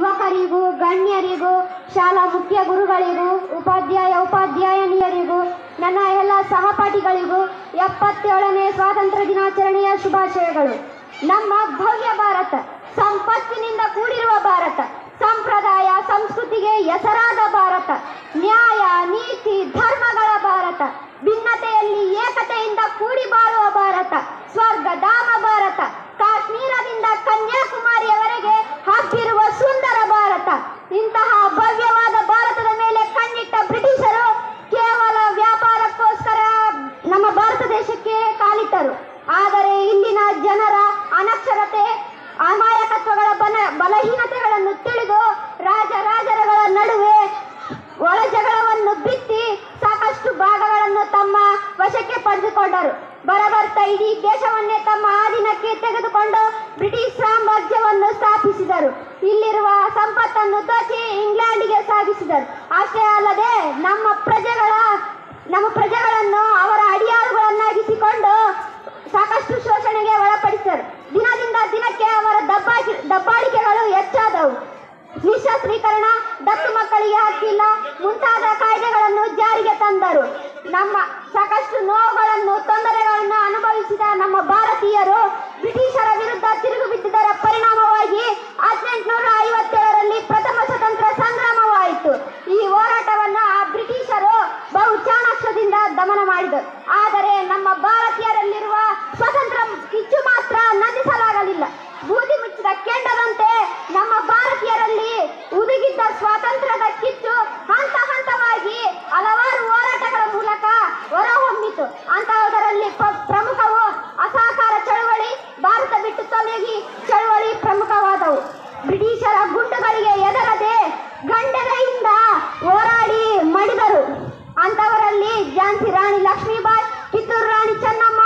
ಯುವಕರಿಗೂ ಗಣ್ಯರಿಗೂ ಶಾಲಾ ಮುಖ್ಯ ಗುರುಗಳಿಗೂ ಉಪಾಧ್ಯಾಯ ಉಪಾಧ್ಯಾಯನಿಯರಿಗೂ ನನ್ನ ಎಲ್ಲ ಸಹಪಾಠಿಗಳಿಗೂ ಎಪ್ಪತ್ತೇಳನೇ ಸ್ವಾತಂತ್ರ್ಯ ದಿನಾಚರಣೆಯ ಶುಭಾಶಯಗಳು ನಮ್ಮ ಭವ್ಯ ಭಾರತ ಸಂಪತ್ತಿನಿಂದ ಕೂಡಿರುವ ಭಾರತ ಸಂಪ್ರದಾಯ ಸಂಸ್ಕೃತಿಗೆ ಹೆಸರಾದ ಭಾರತ ನ್ಯಾಯ ನೀತಿ ಧರ್ಮಗಳ ಭಾರತ ಭಿನ್ನತೆಯಲ್ಲಿ ಏಕತೆಯಿಂದ ಕೂಡಿ ಬಾಳುವ ಭಾರತ ಸ್ವರ್ಗಧಾಮ ಭಾರತ ಕಾಶ್ಮೀರದಿಂದ ಕನ್ಯಾಕುಮಾರಿಯವರೆಗೆ ಹಬ್ಬಿರುವ ಸುಂದರ ಭಾರತ ಇಂತಹ ಭವ್ಯವಾದ ಭಾರತದ ಮೇಲೆ ಕಣ್ಣಿಟ್ಟ ಬ್ರಿಟಿಷರು ಕೇವಲ ವ್ಯಾಪಾರಕ್ಕೋಸ್ಕರ ನಮ್ಮ ಭಾರತ ದೇಶಕ್ಕೆ ಕಾಲಿಟ್ಟರು ಆದರೆ ಇಲ್ಲಿನ ಜನರ ಅನಕ್ಷರತೆ ಅಮಾಯಕತ್ವಗಳ ಬಲ ಬಲಹೀನತೆಗಳನ್ನು ತಿಳಿದು ರಾಜ ರಾಜರುಗಳ ನಡುವೆ ಒಳ ಜಗಳವನ್ನು ಬಿತ್ತಿ ಸಾಕಷ್ಟು ಭಾಗಗಳನ್ನು ತಮ್ಮ ವಶಕ್ಕೆ ಪಡೆದುಕೊಂಡರು ಬರಬರ್ತಾ ಇಡೀ ದೇಶವನ್ನೇ ತಮ್ಮ ಆಧೀನಕ್ಕೆ ತೆಗೆದುಕೊಂಡು ಬ್ರಿಟಿಷ್ ಸಾಮ್ರಾಜ್ಯವನ್ನು ಸ್ಥಾಪಿಸಿದರು ಇಲ್ಲಿರುವ ಸಂಪತ್ತನ್ನು ದೋಚಿ ಇಂಗ್ಲೆಂಡಿಗೆ ಸಾಗಿಸಿದರು ಅಷ್ಟೇ ಅಲ್ಲದೆ ನಮ್ಮ ಪ್ರಜೆಗಳ ನಮ್ಮ ಪ್ರಜೆಗಳನ್ನು ಅವರ ಅಡಿಯಾಳುಗಳನ್ನಾಗಿಸಿಕೊಂಡು ಸಾಕಷ್ಟು ಶೋಷಣೆಗೆ ಒಳಪಡಿಸಿದರು ದಿನದಿಂದ ದಿನಕ್ಕೆ ಅವರ ದಬ್ಬಾಳಿ ದಬ್ಬಾಳಿಕೆಗಳು ಹೆಚ್ಚಾದವು ನಿಶಸ್ತ್ರೀಕರಣ ದತ್ತು ಮಕ್ಕಳಿಗೆ ಹಕ್ಕಿಲ್ಲ ಮುಂತಾದ ಕಾಯ್ದೆಗಳನ್ನು ಜಾರಿಗೆ ತಂದರು ನಮ್ಮ ಸಾಕಷ್ಟು ನೋವುಗಳನ್ನು ತೊಂದರೆಗಳನ್ನು ಅನುಭವಿಸಿದ ನಮ್ಮ ಭಾರತೀಯರು ಬ್ರಿಟಿಷರ ವಿರುದ್ಧ ತಿರುಗಿ ಬಿದ್ದಿದ್ದರ ಪರಿಣಾಮವಾಗಿ ಹದಿನೆಂಟುನೂರ ಐವತ್ತೇಳರಲ್ಲಿ ಪ್ರಥಮ ಸ್ವತಂತ್ರ ಸಂಗ್ರಾಮವಾಯಿತು ಈ ಹೋರಾಟವನ್ನು ಆ ಬ್ರಿಟಿಷರು ಬಹು ಚಾಣಾಕ್ಷದಿಂದ ದಮನ ಮಾಡಿದರು ಆದರೆ ನಮ್ಮ ಭಾರತೀಯರಲ್ಲಿರುವ ಸ್ವತಂತ್ರ ಕಿಚ್ಚು ಮಾತ್ರ ನಂದಿಸಲಾಗಲಿಲ್ಲ ಬೂದಿ ಮುಚ್ಚಿದ ಕೆಂಡದಂತೆ ನಮ್ಮ ಭಾರತೀಯರಲ್ಲಿ ಉದುಗಿದ್ದ ಸ್ವಾತಂತ್ರ್ಯದ ಕಿಚ್ಚು ಹಂತ ಹಂತವಾಗಿ ಹಲವಾರು ಹೋರಾಟಗಳ ಮೂಲಕ ಹೊರಹೊಮ್ಮಿತು ಅಂತಹದರಲ್ಲಿ ಪ- ಪ್ರಮುಖವು ಅಸಹಕಾರ ಚಳವಳಿ ಭಾರತ ಬಿಟ್ಟು ತೊಲಗಿ ಚಳವಳಿ ಪ್ರಮುಖವಾದವು ಬ್ರಿಟಿಷರ ಗುಂಡುಗಳಿಗೆ ಎದರದೆ ಗಂಡನೆಯಿಂದ ಹೋರಾಡಿ ಮಡಿದರು ಅಂತವರಲ್ಲಿ ಝಾನ್ಸಿ ರಾಣಿ ಲಕ್ಷ್ಮೀಬಾಯಿ ಕಿತ್ತೂರು ರಾಣಿ ಚೆನ್ನಮ್ಮ